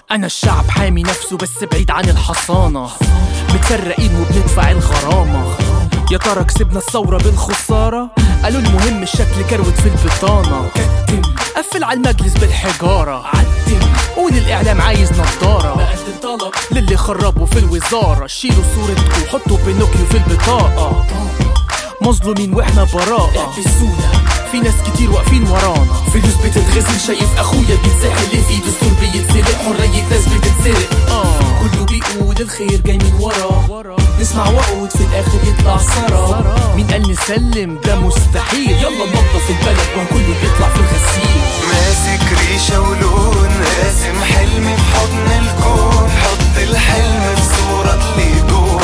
انا الشعب حامي نفسه بس بعيد عن الحصانة متفرقين وبندفع الغرامة يا ترى كسبنا الثورة بالخسارة قالوا المهم الشكل كروت في البطانة كتم قفل على المجلس بالحجارة عدم قول الإعلام عايز نضارة بقدم طلب للي خربوا في الوزارة شيلوا صورتكم وحطوا بينوكيو في البطاقة مظلومين واحنا براءة في ناس كتير واقفين ورانا فلوس بتتغسل شايف اخويا بيتسحل في دستور بيتسرق حرية ناس بتتسرق آه كله بيقول الخير جاي من ورا نسمع وعود في الاخر يطلع سراب مين قال نسلم ده مستحيل يلا ننظف البلد وكله بيطلع في الغسيل ماسك ريشة ولون راسم حلمي في حضن الكون حط الحلم في صورة تليق جوا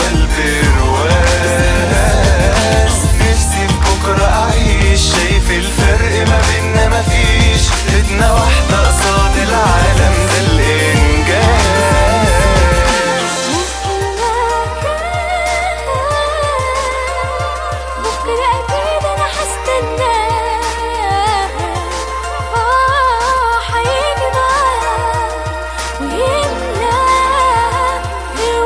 البرواز نفسي في بكرة أعيش شايف الفرق ما بينا مفيش ايدنا واحدة قصاد العالم ده الإنجاز بكرة أكيد أنا هستناه آه هيجي معاه ويملى غير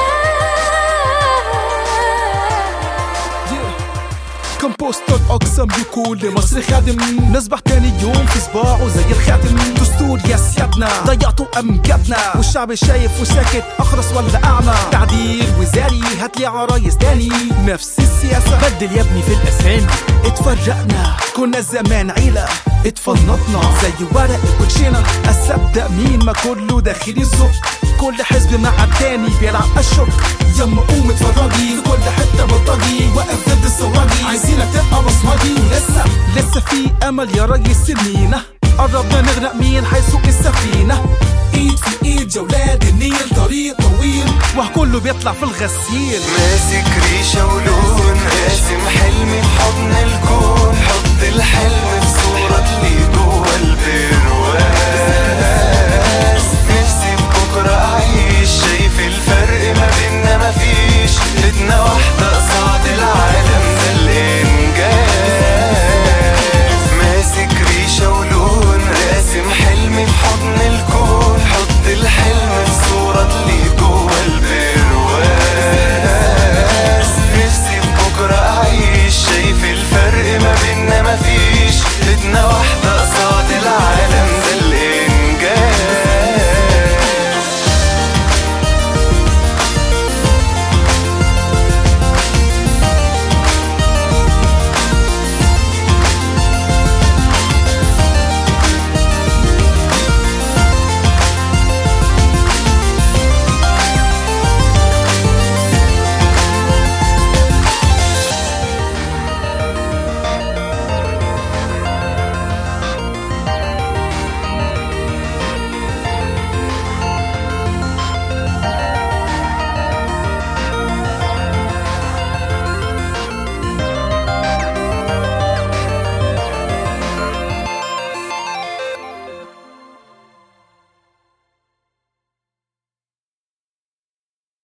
وحياة كمبوستر اقسم بكل مصر خادم نصبح تاني يوم في صباعه زي الخاتم دستور يا سيادنا ضيعتوا امجادنا والشعب شايف وساكت اخرس ولا اعمى تعديل وزاري هاتلي عرايس تاني نفس السياسه بدل يا ابني في الأسامي اتفرقنا كنا زمان عيلة اتفنطنا زي ورق الكوتشينة اصدق مين ما كله داخل يزق كل حزب مع التاني بيلعب الشك يما قوم اتفرجي في كل حتة بلطجي واقف ضد الثوراجي عايزينك تبقى بصمجي ولسه لسه في امل يا ريس سنينا قربنا نغرق مين هيسوق السفينة ايد في ايد يا ولاد النيل طريق طويل وكله بيطلع في الغسيل ماسك ريشة ولون راسم